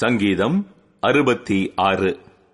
சங்கீதம் அறுபத்தி ஆறு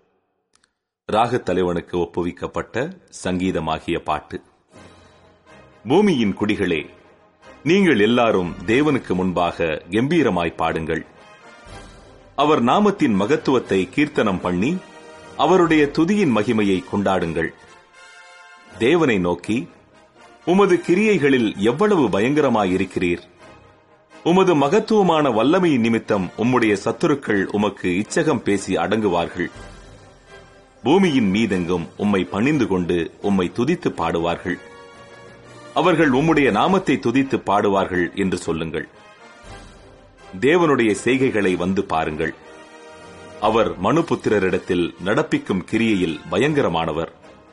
ராகத் தலைவனுக்கு ஒப்புவிக்கப்பட்ட சங்கீதமாகிய பாட்டு பூமியின் குடிகளே நீங்கள் எல்லாரும் தேவனுக்கு முன்பாக கம்பீரமாய் பாடுங்கள் அவர் நாமத்தின் மகத்துவத்தை கீர்த்தனம் பண்ணி அவருடைய துதியின் மகிமையை கொண்டாடுங்கள் தேவனை நோக்கி உமது கிரியைகளில் எவ்வளவு பயங்கரமாயிருக்கிறீர் உமது மகத்துவமான வல்லமையின் நிமித்தம் உம்முடைய சத்துருக்கள் உமக்கு இச்சகம் பேசி அடங்குவார்கள் பூமியின் மீதெங்கும் உம்மை பணிந்து கொண்டு உம்மை துதித்து பாடுவார்கள் அவர்கள் உம்முடைய நாமத்தை துதித்து பாடுவார்கள் என்று சொல்லுங்கள் தேவனுடைய செய்கைகளை வந்து பாருங்கள் அவர் மனுபுத்திரரிடத்தில் நடப்பிக்கும் கிரியையில் பயங்கரமானவர்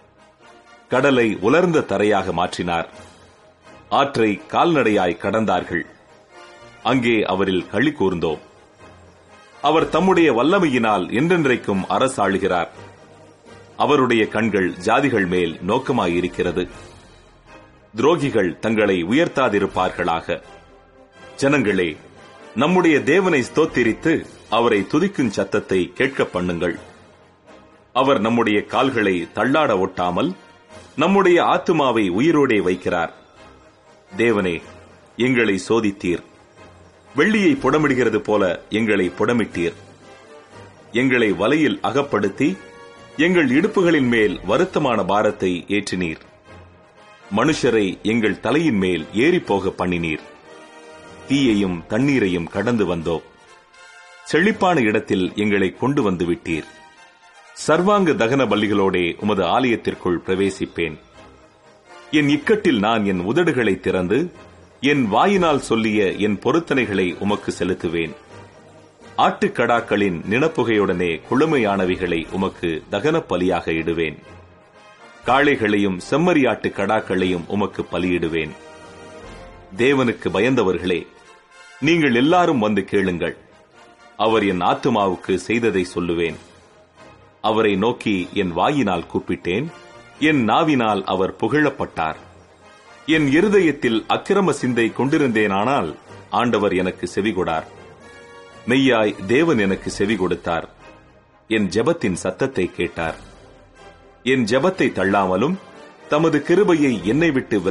கடலை உலர்ந்த தரையாக மாற்றினார் ஆற்றை கால்நடையாய் கடந்தார்கள் அங்கே அவரில் களி கூர்ந்தோம் அவர் தம்முடைய வல்லமையினால் என்றென்றைக்கும் அரசாளுகிறார் அவருடைய கண்கள் ஜாதிகள் மேல் நோக்கமாயிருக்கிறது துரோகிகள் தங்களை உயர்த்தாதிருப்பார்களாக ஜனங்களே நம்முடைய தேவனை ஸ்தோத்திரித்து அவரை துதிக்கும் சத்தத்தை கேட்க பண்ணுங்கள் அவர் நம்முடைய கால்களை தள்ளாட ஒட்டாமல் நம்முடைய ஆத்துமாவை உயிரோடே வைக்கிறார் தேவனே எங்களை சோதித்தீர் வெள்ளியை புடமிடுகிறது போல எங்களை புடமிட்டீர் எங்களை வலையில் அகப்படுத்தி எங்கள் இடுப்புகளின் மேல் வருத்தமான பாரத்தை ஏற்றினீர் மனுஷரை எங்கள் தலையின் மேல் ஏறிப்போக பண்ணினீர் தீயையும் தண்ணீரையும் கடந்து வந்தோம் செழிப்பான இடத்தில் எங்களை கொண்டு வந்து விட்டீர் சர்வாங்க தகன பள்ளிகளோடே உமது ஆலயத்திற்குள் பிரவேசிப்பேன் என் இக்கட்டில் நான் என் உதடுகளை திறந்து என் வாயினால் சொல்லிய என் பொருத்தனைகளை உமக்கு செலுத்துவேன் ஆட்டுக்கடாக்களின் நினப்புகையுடனே குளுமையானவைகளை உமக்கு தகன பலியாக இடுவேன் காளைகளையும் செம்மறியாட்டு கடாக்களையும் உமக்கு பலியிடுவேன் தேவனுக்கு பயந்தவர்களே நீங்கள் எல்லாரும் வந்து கேளுங்கள் அவர் என் ஆத்துமாவுக்கு செய்ததை சொல்லுவேன் அவரை நோக்கி என் வாயினால் கூப்பிட்டேன் என் நாவினால் அவர் புகழப்பட்டார் என் இருதயத்தில் அக்கிரம சிந்தை கொண்டிருந்தேனானால் ஆண்டவர் எனக்கு செவிகொடார் மெய்யாய் தேவன் எனக்கு செவி கொடுத்தார் என் ஜெபத்தின் சத்தத்தை கேட்டார் என் ஜெபத்தை தள்ளாமலும் தமது கிருபையை என்னை விட்டு